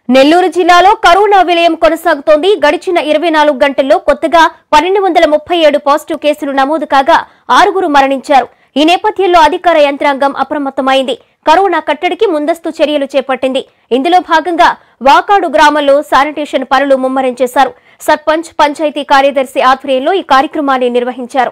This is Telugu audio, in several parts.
నెల్లూరు జిల్లాలో కరోనా విలయం కొనసాగుతోంది గడిచిన ఇరవై నాలుగు గంటల్లో కొత్తగా పన్నెండు వందల ముప్పై ఏడు పాజిటివ్ కేసులు నమోదు కాగా ఆరుగురు మరణించారు ఈ నేపథ్యంలో అధికార యంత్రాంగం అప్రమత్తమైంది కరోనా కట్టడికి ముందస్తు చర్యలు చేపట్టింది ఇందులో భాగంగా వాకాడు గ్రామంలో శానిటేషన్ పనులు ముమ్మరం చేశారు సర్పంచ్ పంచాయతీ కార్యదర్శి ఆధ్వర్యంలో ఈ కార్యక్రమాన్ని నిర్వహించారు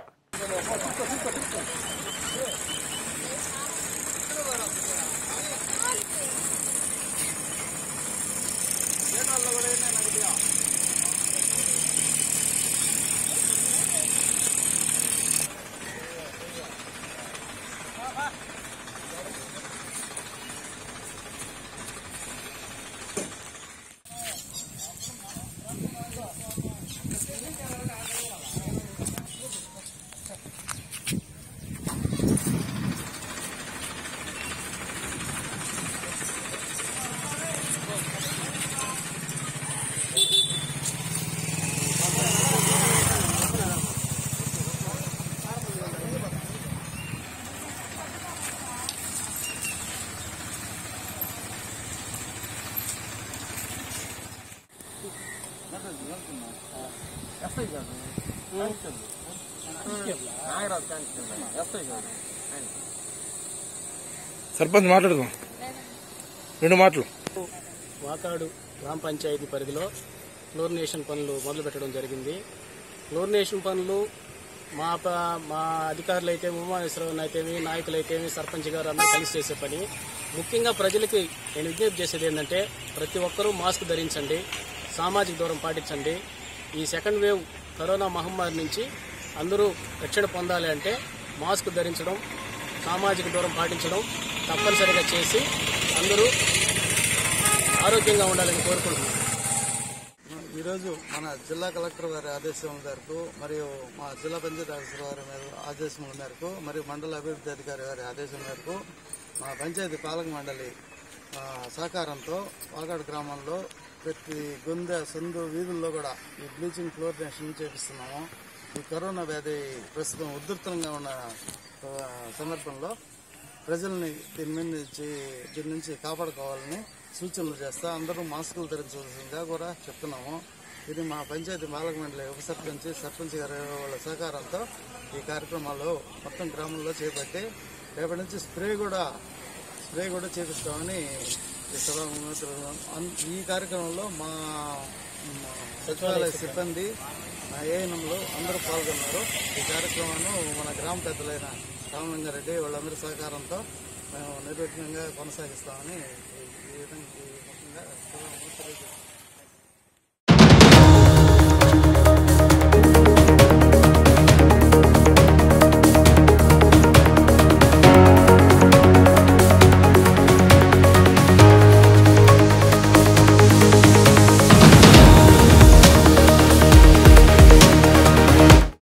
సర్పంచ్ మాట్లాడుదాం రెండు మాటలు వాకాడు గ్రామ పంచాయతీ పరిధిలో క్లోరినేషన్ పనులు మొదలు పెట్టడం జరిగింది క్లోరినేషన్ పనులు మా ప- మా అధికారులు అయితే ఉమామేశ్వరరావు అయితేమి నాయకులు అయితేమి సర్పంచ్ గారు అందరూ కలిసి చేసే పని ముఖ్యంగా ప్రజలకి నేను విజ్ఞప్తి చేసేది ఏంటంటే ప్రతి ఒక్కరూ మాస్క్ ధరించండి సామాజిక దూరం పాటించండి ఈ సెకండ్ వేవ్ కరోనా మహమ్మారి నుంచి అందరూ రక్షణ పొందాలి అంటే మాస్క్ ధరించడం సామాజిక దూరం పాటించడం తప్పనిసరిగా చేసి అందరూ ఆరోగ్యంగా ఉండాలని కోరుకుంటున్నాను ఈరోజు మన జిల్లా కలెక్టర్ వారి ఆదేశం మేరకు మరియు మా జిల్లా పంచాయతీ ఆఫీసర్ వారి మేర- ఆదేశముల మేరకు మరియు మండల అభివృద్ధి అధికారి వారి ఆదేశం మేరకు మా పంచాయతీ పాలక మండలి ఆ, సహకారంతో వాగాడు గ్రామంలో ప్రతి గొందె సందు వీధుల్లో కూడా ఈ బ్లీచింగ్ ఫ్లోరినేషన్ చేపిస్తున్నాము ఈ కరోనా వ్యాధి ప్రస్తుతం ఉధృతంగా ఉన్న ఆ, సందర్భంలో ప్రజల్ని దీని మీద నుంచి దీని నుంచి కాపాడుకోవాలని సూచనలు చేస్తా అందరూ మాస్కులు ధరించవలసిందిగా కూడా చెప్తున్నాము ఇది మా పంచాయతీ పాలక మండలి ఉప సర్పంచ్ సర్పంచ్ గారి వాళ్ళ సహకారంతో ఈ కార్యక్రమాలు మొత్తం గ్రామంలో చేపట్టి రేపటి నుంచి స్ప్రే కూడా స్ప్రే కూడా చేపిస్తామని ఈ సభ- అన్- ఈ కార్యక్రమంలో మా మా సచివాలయ సిబ్బంది మా ఏఎన్ఎంలు అందరూ పాల్గొన్నారు ఈ కార్యక్రమాన్ని మన గ్రామ పెద్దలైన రామలింగారెడ్డి వాళ్ళందరి సహకారంతో మేము నిర్విఘ్నంగా కొనసాగిస్తామని ఈ- ఈ విధంగా ఈ ముఖ్యంగా